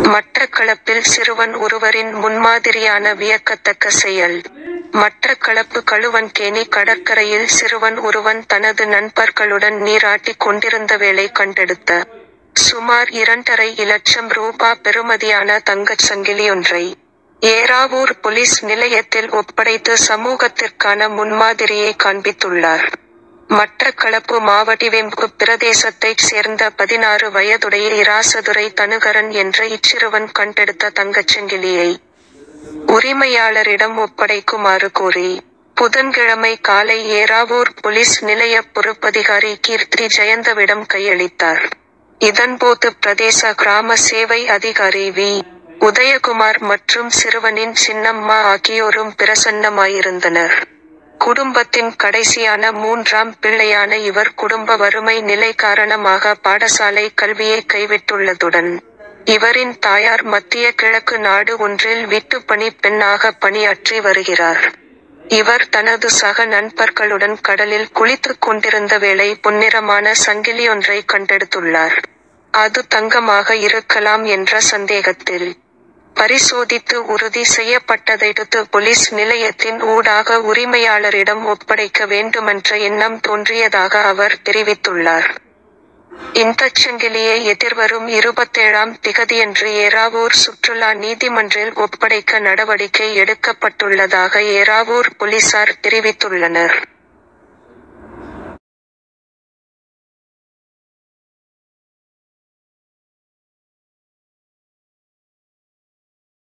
மட்டக்களப்பில் சிறுவன் ஒருவரின் முன்மாதிரியான வியக்கத்தக்க செயல். மட்டக்களப்பு களுவன்கேணி கடற்கரையில் சிறுவன் ஒருவன் தனது நண்பர்களுடன் நீராட்டிக் கொண்டிருந்தவேளை கண்டெடுத்த சுமார் இரண்டரை இலட்சம் ரூபா பெறுமதியான தங்கச் சங்கிலியொன்றை ஏறாவூர் பொலிஸ் நிலையத்தில் ஒப்படைத்து சமூகத்திற்கான முன்மாதிரியை காண்பித்துள்ளார். மட்டக்களப்பு மாவடிவெம்பு பிரதேசத்தைச் சேர்ந்த பதினாறு வயதுடைய இராசதுரை தனுகரன் என்ற இச்சிறுவன் கண்டெடுத்த தங்கச் சங்கிலியை உரிமையாளரிடம் ஒப்படைக்குமாறு கோரி, புதன்கிழமை காலை ஏறாவூர் பொலிஸ் நிலைய பொறுப்பதிகாரி கீர்த்தி ஜயந்தவிடம் கையளித்தார். இதன்போது பிரதேச கிராம சேவை அதிகாரி வி. உதயகுமார் மற்றும் சிறுவனின் சின்னம்மா ஆகியோரும் பிரசன்னமாயிருந்தனர். குடும்பத்தின் கடைசியான மூன்றாம் பிள்ளையான இவர் குடும்ப வறுமை நிலை காரணமாக பாடசாலை கல்வியை கைவிட்டுள்ளதுடன், இவரின் தாயார் மத்திய கிழக்கு நாடு ஒன்றில் வீட்டுப்பணிப் பெண்ணாக பணியாற்றி வருகிறார். இவர் தனது சக நண்பர்களுடன் கடலில் குளித்துக் கொண்டிருந்தவேளை பொன்னிறமான சங்கிலியொன்றை கண்டெடுத்துள்ளார். அது தங்கமாக இருக்கலாம் என்ற சந்தேகத்தில் பரிசோதித்து உறுதி செய்யப்பட்டதையடுத்து பொலிஸ் நிலையத்தின் ஊடாக உரிமையாளரிடம் ஒப்படைக்க வேண்டுமென்ற எண்ணம் தோன்றியதாக அவர் தெரிவித்துள்ளார். இந்தச் சங்கிலியை எதிர்வரும் இருபத்தேழாம் திகதியன்று ஏறாவூர் சுற்றுலா நீதிமன்றில் ஒப்படைக்க நடவடிக்கை எடுக்கப்பட்டுள்ளதாக ஏறாவூர் பொலிஸார் தெரிவித்துள்ளனர்.